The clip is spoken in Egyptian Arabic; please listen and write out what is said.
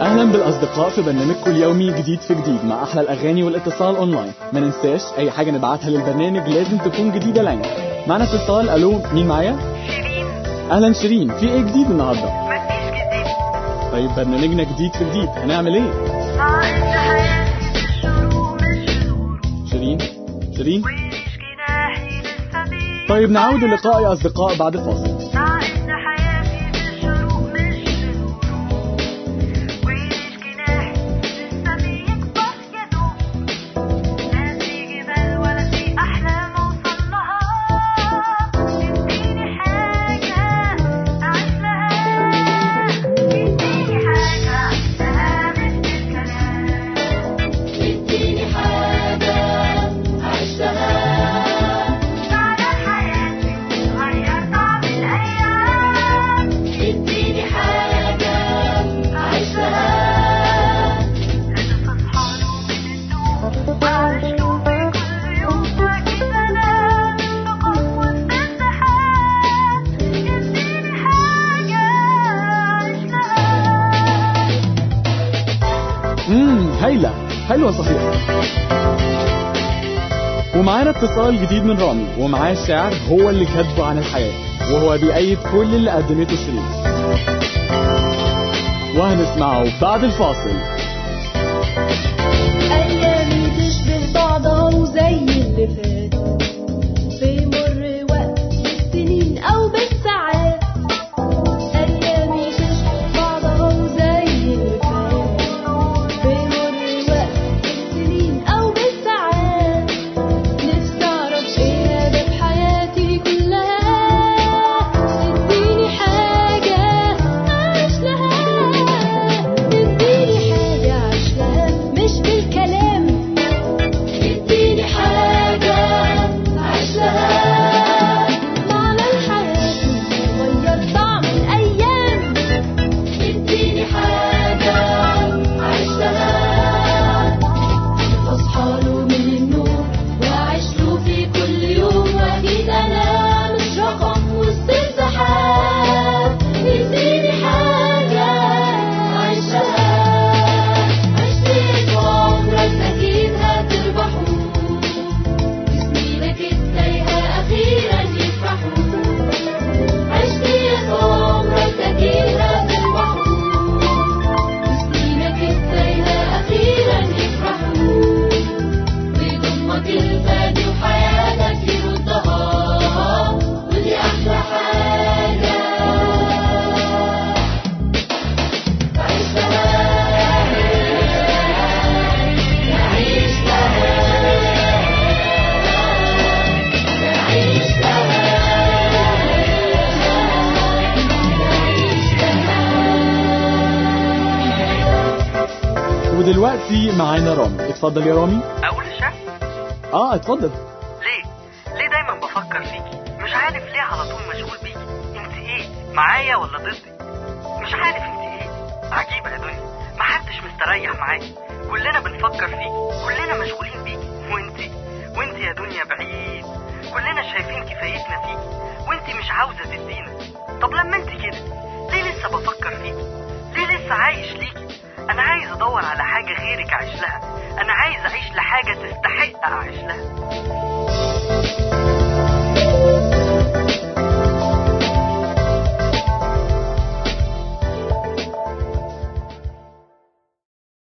اهلا بالاصدقاء في برنامجكم اليومي جديد في جديد مع احلى الاغاني والاتصال اونلاين ما ننساش اي حاجه نبعتها للبرنامج لازم تكون جديده لنا معنا اتصال الو مين معايا شيرين اهلا شيرين في ايه جديد النهارده مفيش جديد طيب برنامجنا جديد في جديد هنعمل ايه صارت حياتي بالشروق بالشروق شيرين شيرين ويش جناحي للسبيل طيب نعود اللقاء يا اصدقاء بعد الفاصل صارت حياتي بالشروق بالشروق ويش جناحي للسبيل يكبر يدوب لا في جبال ولا في أحلام أوصل لها اديني حاجة أعيش لها اديني حاجة أعيش لها مثل الكلام اديني حاجة أعيش لها صارت حياتي تغير طعم الأيام اديني حاجة أعيش لها هدف أصحى له من النوم وأعيش له في كل يوم وأكيد أنا مش رقم وسط الزحام اديني حاجة أعيش لها امم هايله حلوه صحيح ومعانا اتصال جديد من رامي ومعاه شعر هو اللي كاتبه عن الحياه وهو بيأيد كل اللي قدمته شيرين وهنسمعه بعد الفاصل أيامي تشبه بعضها وزي اللي فات بيمر وقت بالسنين أو بالساعات أيامي تشبه بعضها وزي اللي فات بيمر وقت بالسنين أو بالساعات نفسي أعرف إيه هدف حياتي كلها اديني حاجة أعيش لها اديني حاجة أعيش لها مش بالكلام اديني حاجة أعيش لها معنى الحياة غير طعم الأيام اديني حاجة أعيش لها أصحى له من النوم وأعيش له في كل يوم وأكيد أنا مش رقم وسط الزحام اديني حاجة أعيشها عشت عمرك أكيد هتربحوا وسنينك التايهة أخيرا يفرحوا عشت عمرك أكيد هتربحوا وسنينك التايهة أخيرا يفرحوا بيضمك الفادي وحياتك يردها ودي أحلى حاجة عيش لها عيش لها عيش ودلوقتي معانا رامي اتفضل يا رامي اقول الشعر اه اتفضل ليه ليه دايما بفكر فيكي مش عارف ليه على طول مشغول بيكي انت ايه معايا ولا ضدي مش عارف انت ايه عجيبه يا دنيا محدش مستريح معاكي كلنا بنفكر فيكي كلنا مشغولين بيكي وانت وانت يا دنيا بعيد كلنا شايفين كفايتنا فيكي وانت مش عاوزه تدينا طب لما انت كده ليه لسه بفكر فيكي ليه لسه عايش ليكي انا عايز ادور على حاجه غيرك اعيش لها انا عايز اعيش لحاجه تستحق اعيش لها